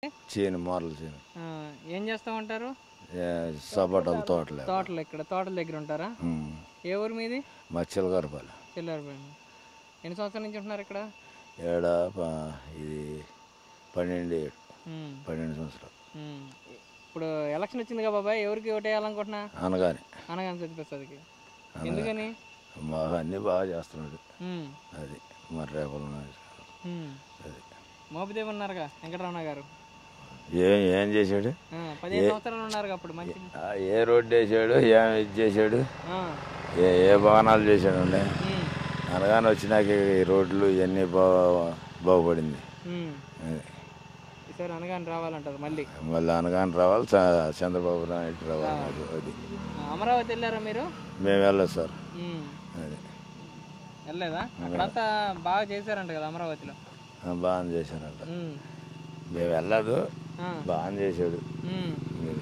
చేను మోరల చేను ఆ, ఏం చేస్తూ ఉంటారు ఏ, సపోటాల తోటలే తోటలు ఇక్కడ తోటల దగ్గర ఉంటారా ఉమ్. ఏ ఊరు మీది మా చిలకరపల్లి చెల్లారిపోయిన ఎన్ని సంవత్సరాల నుంచి ఉంటున్నారు ఇక్కడ ఏడ ప- ఇది పన్నెండు ఏడు ఉమ్, పన్నెండు సంవత్సరాలు ఉమ్. ఇప్పుడు ఎలక్షన్ వచ్చింది కదా బాబాయ్ ఎవరికి ఓటేయాలనుకుంటున్నా అనగానే అనగానే సత్యప్రసాద్కి ఎందుకని మాకు అన్నీ బాగా చేస్తున్నాడు ఉమ్, అది మరి రేపల ఉమ్. అది మోపిదేవి ఉన్నారుగా వెంకటరమణ గారు ఏం ఏం చేశాడు ఆ, పదిహేను సంవత్సరాలు ఉన్నారు అప్పుడు మంచి ఆ, ఏ రోడ్డు వేసాడు ఏం ఇది చేశాడు ఆ, ఏ ఏ భవనాలు చేశాడు అండి ఉమ్, అనగానే వచ్చినాక ఈ రోడ్లు ఇవన్నీ బాగా బాగుపడింది ఉమ్. అది. ఈసారి అనగానే రావాలంటారు మళ్ళీ మళ్ళీ అనగానే రావాలి చ- చంద్రబాబు నాయుడు రావాలి మాకు అది ఆ, అమరావతి వెళ్ళారా మీరు మేము వెళ్ళదు సార్ ఉమ్. అది వెళ్ళలేదా అక్కడంతా బాగా చేశారంట కదా అమరావతిలో ఆ, బాగా చేశానంట ఉమ్, మేము వెళ్ళదు ఆ, బాగా చేశాడు ఉమ్. అది.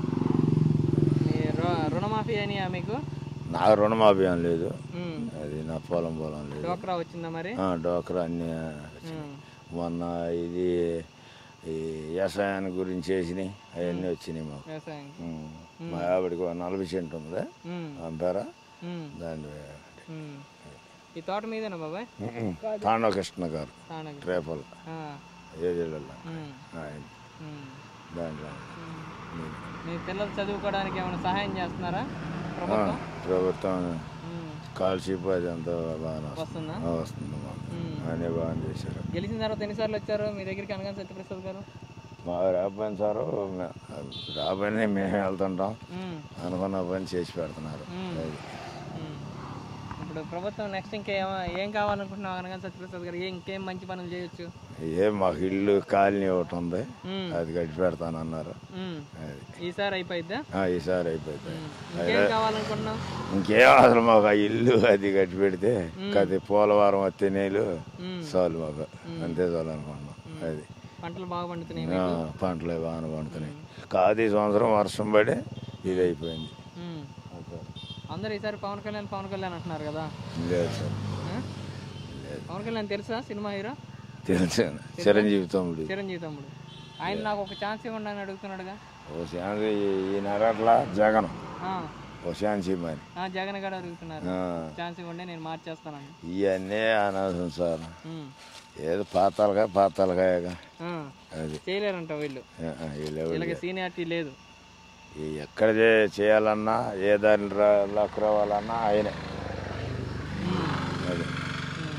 మీ రు- రుణమాఫీ అయినాయా మీకు నాకు రుణమాఫీ ఏం లేదు ఉమ్. అది నా పొలం పొలం లేదు డోక్రా వచ్చిందా మరి ఆ, డోక్రా అన్ని ఉమ్, మొన్న ఇది ఈ వ్యవసాయాన్ని గురించి వేసినాయి అవన్నీ వచ్చినాయి మాకు వ్యవసాయం ఉమ్. మా ఆవిడకి ఒక నలభై సెంట్ ఉంది ఉమ్, పంపారా ఉమ్, దాని ఉమ్. ఈ తోట మీదేనా బాబాయ్ తాండవ కృష్ణ గారు తానకి. రేపల్ ఆ, ఏజెళ్ళ ఉమ్, ఆయన ఉమ్. దాంట్లో మీ పిల్లలు చదువుకోవడానికి ఏమైనా సహాయం చేస్తున్నారా ప్రభుత్వం ప్రభుత్వం ఉమ్, స్కాలర్షిప్ అది అంతా బాగా వస్తుందా వస్తుంది మాకు ఉమ్. అన్నీ బాగా చేశారు గెలిచిన తర్వాత ఎన్నిసార్లు వచ్చారు మీ దగ్గరికి అనగానే సత్యప్రసాద్ గారు మా రాబోయిన సారు రాబోయిన మేము వెళ్తుంటాం ఉమ్, అనుకున్న పని చేసి పెడుతున్నారు ఉమ్. అది. ఉమ్. ఇప్పుడు ప్రభుత్వం నెక్స్ట్ ఇంకేం ఏం కావాలనుకుంటున్నావు అనగానే సత్యప్రసాద్ గారు ఏ- ఇంకేం మంచి పనులు చేయొచ్చు ఏ మాకు ఇల్లు కాలనీ ఒకటి ఉంది ఉమ్, అది కట్టి పెడతానన్నారు ఉమ్. అది ఈసారి అయిపోయిద్దా ఆ, ఈసారి అయిపోయింది ఇంకేం కావాలనుకుంటున్నావు ఇంకేం అసలు మాకు ఆ ఇల్లు అది కట్టి పెడితే కది పోలవరం వస్తే నీళ్ళు ఉమ్. చాలు మాకు అంతే చాలు అనుకున్నాం అది పంటలు బాగా పండుతున్నాయి ఆ, పంటలు బాగానే పండుతున్నాయి కాదు ఈ సంవత్సరం వర్షం పడి ఇది అయిపోయింది ఉమ్. అందరూ ఈసారి పవన్ కళ్యాణ్ పవన్ కళ్యాణ్ అంటున్నారు కదా లేదు సార్ ఆ? పవన్ కళ్యాణ్ తెలుసా సినిమా హీరో తెలుసు చిరంజీవి తమ్ముడు చిరంజీవి తమ్ముడు ఆయన నాకు ఒక ఛాన్స్ ఇవ్వండి అని అడుగుతున్నాడుగా ఓ శాంతి ఈ నెరట్ల జగన్ ఆ, ఓ శాంతి మరి ఆ, జగన్ గారు అడుగుతున్నారు ఆ, ఛాన్స్ ఇవ్వండి నేను మార్చేస్తానని ఇవన్నీ అనవసరం సార్ ఉమ్. ఏదో పాతాలుగా పాతాలుగాయగా ఆ, అది చేయలేరంట వీళ్ళు ఆ, ఆ, వీళ్ళెవరు వీళ్ళకి సీనియారిటీ లేదు ఈ ఎక్కడ చే- చేయాలన్నా ఏ దారిని రా- లాక్కు రావాలన్నా ఆయనే ఉమ్. అది ఉమ్.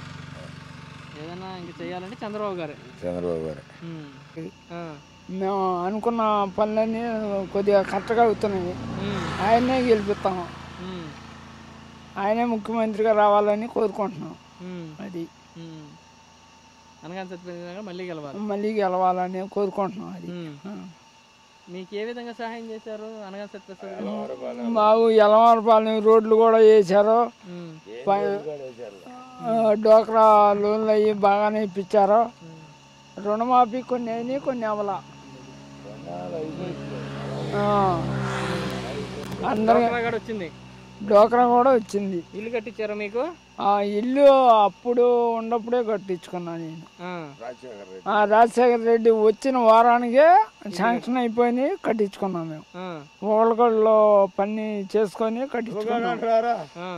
ఏదైనా ఇంక చేయాలంటే చంద్రబాబు గారే చంద్రబాబు గారు ఉమ్. ఆ. మేము అనుకున్న పనులన్నీ కొద్దిగా కరెక్ట్గా అవుతున్నాయి ఉమ్. ఆయన్నే గెలిపిస్తాము ఉమ్. ఆయనే ముఖ్యమంత్రిగా రావాలని కోరుకుంటున్నాం ఉమ్. అది ఉమ్. అనగానే సత్యప్రసాద్ గారు మళ్ళీ గెలవాలి మళ్ళీ గెలవాలని కోరుకుంటున్నాం అది ఉమ్. ఆ. మీకు ఏ విధంగా సహాయం చేశారు అనగానే సత్యప్రసాద్ గారు మాకు ఎలవారపాలెం రోడ్లు కూడా వేశారు ఉమ్. ప- ఆ, డోక్రా లోన్లు అయ్యి బాగానే ఇప్పించారు రుణమాఫీ కొన్ని అయినాయి కొన్ని అవలా ఆ. అందరి డోక్రా కూడా వచ్చింది డోక్రా కూడా వచ్చింది ఇల్లు కట్టించారా మీకు ఆ ఇల్లు అప్పుడు ఉన్నప్పుడే కట్టించుకున్నాను నేను ఆ. ఆ రాజశేఖర రెడ్డి వచ్చిన వారానికే శాంక్షన్ అయిపోయింది కట్టించుకున్నాం మేము ఆ. ఓళ్ళగడ్డలో పని చేసుకొని కట్టించుకున్నాం ఆ.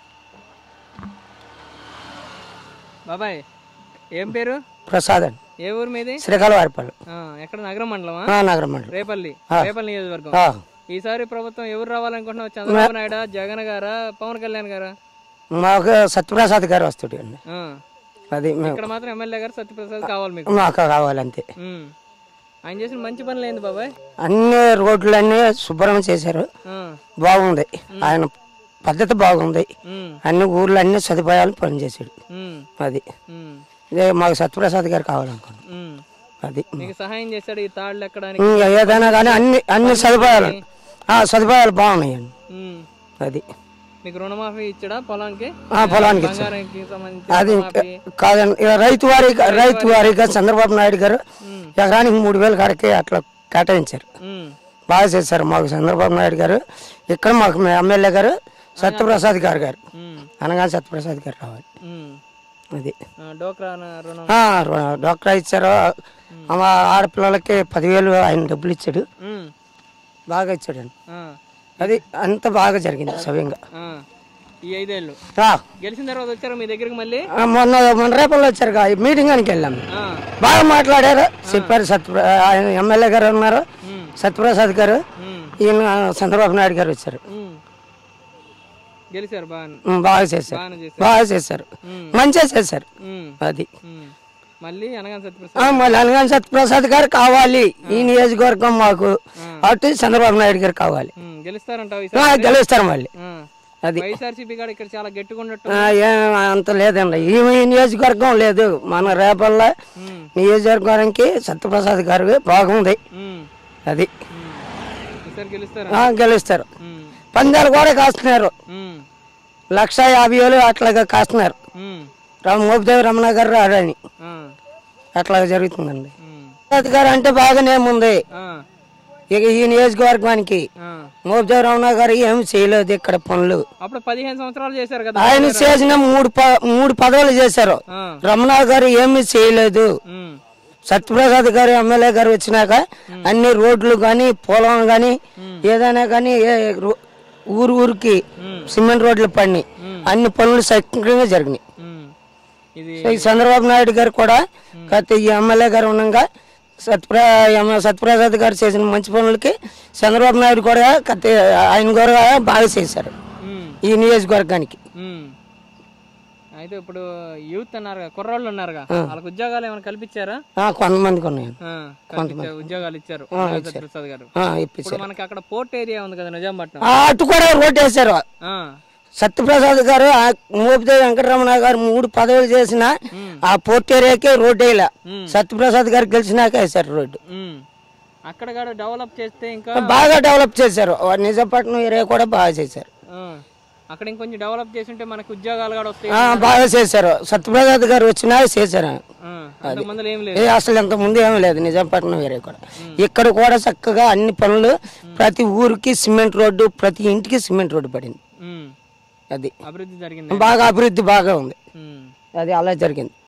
బాబాయ్ ఏం పేరు ప్రసాద్ అండి ఏ ఊరు మీది శ్రీకాళవారిపల్లి ఆ, ఎక్కడ నగరం మండలమా ఆ, నగరం మండలం రేపల్లి రేపల్లి నియోజకవర్గం ఆ, ఈసారి ప్రభుత్వం ఎవరు రావాలనుకుంటున్నావు చంద్రబాబు నాయుడు జగన్ గారా పవన్ కళ్యాణ్ గారా మాకు సత్యప్రసాద్ గారు వస్తాడు అండి ఆ. అది మేము ఇక్కడ మాత్రం ఎమ్మెల్యే గారు సత్యప్రసాద్ కావాలి మీకు మాకు కావాలంతే ఉమ్. ఆయన చేసిన మంచి పనులు ఏంది బాబాయ్ అన్ని రోడ్లన్నీ శుభ్రం చేశారు ఆ. బాగుంది ఆయన పద్ధతి బాగుంది ఉమ్. అన్ని ఊర్లో అన్ని సదుపాయాలు పనిచేసాడు ఉమ్. అది ఉమ్. ఇదే మాకు సత్యప్రసాద్ గారు కావాలనుకున్నాం ఉమ్. అది మీకు సహాయం చేశాడు ఈ తాళ్ళు ఎక్కడానికి ఇంకా ఏదైనా కానీ అన్ని అన్ని సదుపాయాలు ఆ, సదుపాయాలు బాగున్నాయండి ఉమ్. అది మీకు రుణమాఫీ ఇచ్చాడా పొలానికి ఆ, పొలానికి ఇచ్చారు. బంగారానికి సంబంధించి అది రుణమాఫీ కాదండి ఇక రైతు వారీగా రైతు వారీగా చంద్రబాబు నాయుడు గారు ఉమ్. ఎకరానికి మూడు వేలు కాడికి అట్లా కేటాయించారు ఉమ్. బాగా చేశారు మాకు చంద్రబాబు నాయుడు గారు ఇక్కడ మాకు మా ఎమ్మెల్యే గారు సత్యప్రసాద్ గారు గారు ఉమ్. అనగా సత్యప్రసాద్ గారు రావాలి ఉమ్. అది ఆ, డోక్రా న- రుణం ఆ, రు- డాక్టర్ ఇచ్చారు మా ఆడపిల్లలకి పదివేలు ఆయన డబ్బులు ఇచ్చాడు ఉమ్, బాగా ఇచ్చాడు ఆయన ఆ, అది అంత బాగా జరిగింది సవ్యంగా ఆ. ఈ ఐదేళ్ళు ఆ, గెలిచిన తర్వాత వచ్చారు మీ దగ్గరికి మళ్ళీ ఆ, మొన్న మొన్న రేపల్లో వచ్చారు కా- ఈ మీటింగ్ అని వెళ్ళాము ఆ, బాగా మాట్లాడారు చెప్పారు సత్య ఆయన ఎమ్మెల్యే గారు ఉన్నారు ఉమ్, సత్యప్రసాద్ గారు ఉమ్, ఈయన చంద్రబాబు నాయుడు గారు వచ్చారు ఉమ్. గెలిచారు బాగా ఉమ్, బాగా చేశారు బాగానే చేశారు బాగా చేశారు ఉమ్, మంచిగా చేశారు ఉమ్, అది ఉమ్. మళ్ళీ అనగా సత్యప్రసాద్ ఆ, మళ్ళీ అనగానే సత్యప్రసాద్ గారు కావాలి ఈ నియోజకవర్గం మాకు అటు చంద్రబాబు నాయుడు గారు కావాలి ఉమ్, గెలుస్తారంటావు ఆ, ఈసారి గెలుస్తారు మళ్ళీ ఆ. అది వైఎస్ఆర్సీపీ కాడ ఇక్కడ చాలా గట్టిగా ఉన్నట్టు ఆ, ఏం అంత లేదండి ఈ ఈ నియోజకవర్గం లేదు మన రేపల్ల ఉమ్, నియోజకవర్గానికి సత్యప్రసాద్ గారు బాగుంది ఉమ్, అది ఉమ్. ఈసారి గెలుస్తారా ఆ, గెలుస్తారు ఉమ్, పందాలు కూడా కాస్తున్నారు ఉమ్, లక్ష యాభై వేలు అట్లాగా కాస్తున్నారు ఉమ్, రామ్ మోపిదేవి రమణ గారు రాడని ఆ, అట్లాగా జరుగుతుందండి ఉమ్, ప్రసాద్ గారు అంటే బాగానే ఉంది ఆ, ఇక ఈ నియోజకవర్గానికి ఆ. మోపిదేవి రమణ గారు ఏమి చేయలేదు ఇక్కడ పనులు అప్పుడు పదిహేను సంవత్సరాలు చేశారు కదా ఆయన చేసిన మూడు ప- మూడు పదవులు చేశారు ఆ, రమణ గారు ఏమి చేయలేదు ఉమ్, సత్యప్రసాద్ గారు ఎమ్మెల్యే గారు వచ్చినాక అన్ని రోడ్లు కానీ పొలం కానీ ఏదైనా కానీ ఊరు ఊరికి సిమెంట్ రోడ్లు పడినాయి అన్ని పనులు సక్రమంగా జరిగినాయి ఉమ్. ఇది సో ఈ చంద్రబాబు నాయుడు గారు కూడా గత ఈ ఎమ్మెల్యే గారు ఉండగా సత్యప్ర ఎమ్మె- సత్యప్రసాద్ గారు చేసిన మంచి పనులకి చంద్రబాబు నాయుడు కూడా గత ఆయన కూడా బాగా చేశారు ఉమ్, ఈ నియోజకవర్గానికి ఉమ్. అయితే ఇప్పుడు యూత్ అన్నారు కుర్రోళ్ళు ఉన్నారుగా వాళ్ళకి ఉద్యోగాలు ఏమైనా కల్పించారా ఆ, కొంతమందికి ఉన్నాయి ఆ, కల్పించారు ఉద్యోగాలు ఇచ్చారు ప్రసాద్ గారు ఆ, ఇప్పుడు ఇప్పించారు మనకి అక్కడ పోర్ట్ ఏరియా ఉంది కదా నిజాంపట్నం ఆ, అటు కూడా రోడ్ వేశారు ఆ, సత్యప్రసాద్ గారు ఆ మోపిదేవి వెంకటరమణ గారు మూడు పదవులు చేసిన ఆ పోర్ట్ ఏరియాకే రోడ్ వేయలే సత్యప్రసాద్ గారు గెలిచినాక వేశారు రోడ్డు ఉమ్. అక్కడ కూడా డెవలప్ చేస్తే ఇంకా బాగా డెవలప్ చేశారు ఆ నిజాంపట్నం ఏరియా కూడా బాగా చేశారు ఆ, అక్కడ ఇంకొంచెం డెవలప్ చేసి ఉంటే మనకి ఉద్యోగాలు కూడా వస్తాయి ఆ, బాగా చేశారు సత్యప్రసాద్ గారు వచ్చినా చేశారు ఆ, అంతకుముందు ఏం లేదు ఏ అసలు ఇంత ముందు ఏమీ లేదు నిజాంపట్నం ఏరియా కూడా ఇక్కడ కూడా చక్కగా అన్ని పనులు ప్రతి ఊరికి సిమెంట్ రోడ్డు ప్రతి ఇంటికి సిమెంట్ రోడ్డు పడింది ఉమ్. అది అభివృద్ధి జరిగింది బాగా అభివృద్ధి బాగా ఉంది ఉమ్. అది అలా జరిగింది